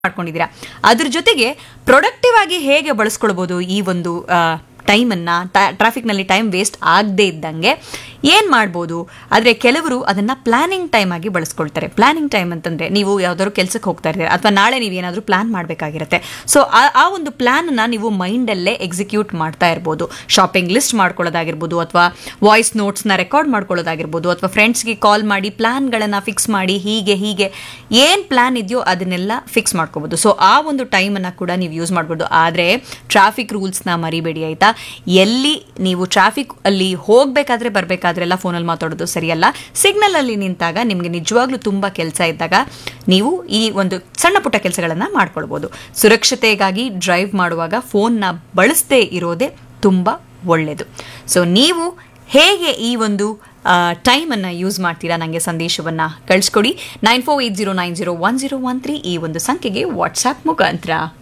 ಮಾಡ್ಕೊಂಡಿದ್ದೀರಾ ಅದ್ರ ಜೊತೆಗೆ ಪ್ರೊಡಕ್ಟಿವ್ ಆಗಿ ಹೇಗೆ ಬಳಸ್ಕೊಳ್ಬೋದು ಈ ಒಂದು ಟೈಮನ್ನು ಟ್ರಾಫಿಕ್ನಲ್ಲಿ ಟೈಮ್ ವೇಸ್ಟ್ ಆಗದೇ ಇದ್ದಂಗೆ ಏನು ಮಾಡ್ಬೋದು ಆದರೆ ಕೆಲವರು ಅದನ್ನು ಪ್ಲಾನಿಂಗ್ ಟೈಮ್ ಆಗಿ ಬಳಸ್ಕೊಳ್ತಾರೆ ಪ್ಲಾನಿಂಗ್ ಟೈಮ್ ಅಂತಂದರೆ ನೀವು ಯಾವ್ದಾದ್ರು ಕೆಲಸಕ್ಕೆ ಹೋಗ್ತಾ ಇರ್ತೀರ ಅಥವಾ ನಾಳೆ ನೀವು ಏನಾದರೂ ಪ್ಲಾನ್ ಮಾಡಬೇಕಾಗಿರುತ್ತೆ ಸೊ ಆ ಒಂದು ಪ್ಲಾನನ್ನು ನೀವು ಮೈಂಡಲ್ಲೇ ಎಕ್ಸಿಕ್ಯೂಟ್ ಮಾಡ್ತಾ ಇರ್ಬೋದು ಶಾಪಿಂಗ್ ಲಿಸ್ಟ್ ಮಾಡ್ಕೊಳ್ಳೋದಾಗಿರ್ಬೋದು ಅಥವಾ ವಾಯ್ಸ್ ನೋಟ್ಸ್ನ ರೆಕಾರ್ಡ್ ಮಾಡ್ಕೊಳ್ಳೋದಾಗಿರ್ಬೋದು ಅಥವಾ ಫ್ರೆಂಡ್ಸ್ಗೆ ಕಾಲ್ ಮಾಡಿ ಪ್ಲಾನ್ಗಳನ್ನು ಫಿಕ್ಸ್ ಮಾಡಿ ಹೀಗೆ ಹೀಗೆ ಏನು ಪ್ಲಾನ್ ಇದೆಯೋ ಅದನ್ನೆಲ್ಲ ಫಿಕ್ಸ್ ಮಾಡ್ಕೋಬೋದು ಸೊ ಆ ಒಂದು ಟೈಮನ್ನು ಕೂಡ ನೀವು ಯೂಸ್ ಮಾಡ್ಬೋದು ಆದರೆ ಟ್ರಾಫಿಕ್ ರೂಲ್ಸ್ನ ಮರಿಬೇಡಿ ಆಯಿತಾ ಎಲ್ಲಿ ನೀವು ಟ್ರಾಫಿಕ್ ಅಲ್ಲಿ ಹೋಗಬೇಕಾದ್ರೆ ಬರಬೇಕಾದ್ರೆಲ್ಲ ಫೋನಲ್ಲಿ ಮಾತಾಡೋದು ಸರಿಯಲ್ಲ ಸಿಗ್ನಲ್ ಅಲ್ಲಿ ನಿಂತಾಗ ನಿಮಗೆ ನಿಜವಾಗ್ಲೂ ತುಂಬ ಕೆಲಸ ಇದ್ದಾಗ ನೀವು ಈ ಒಂದು ಸಣ್ಣ ಪುಟ್ಟ ಕೆಲಸಗಳನ್ನು ಮಾಡ್ಕೊಳ್ಬೋದು ಸುರಕ್ಷತೆಗಾಗಿ ಡ್ರೈವ್ ಮಾಡುವಾಗ ಫೋನ್ನ ಬಳಸದೇ ಇರೋದೇ ತುಂಬ ಒಳ್ಳೆಯದು ಸೊ ನೀವು ಹೇಗೆ ಈ ಒಂದು ಟೈಮನ್ನು ಯೂಸ್ ಮಾಡ್ತೀರಾ ನನಗೆ ಸಂದೇಶವನ್ನು ಕಳಿಸ್ಕೊಡಿ nine four eight zero nine zero one zero one three ಈ ಒಂದು ಸಂಖ್ಯೆಗೆ ವಾಟ್ಸ್ಆ್ಯಪ್ ಮುಖಾಂತರ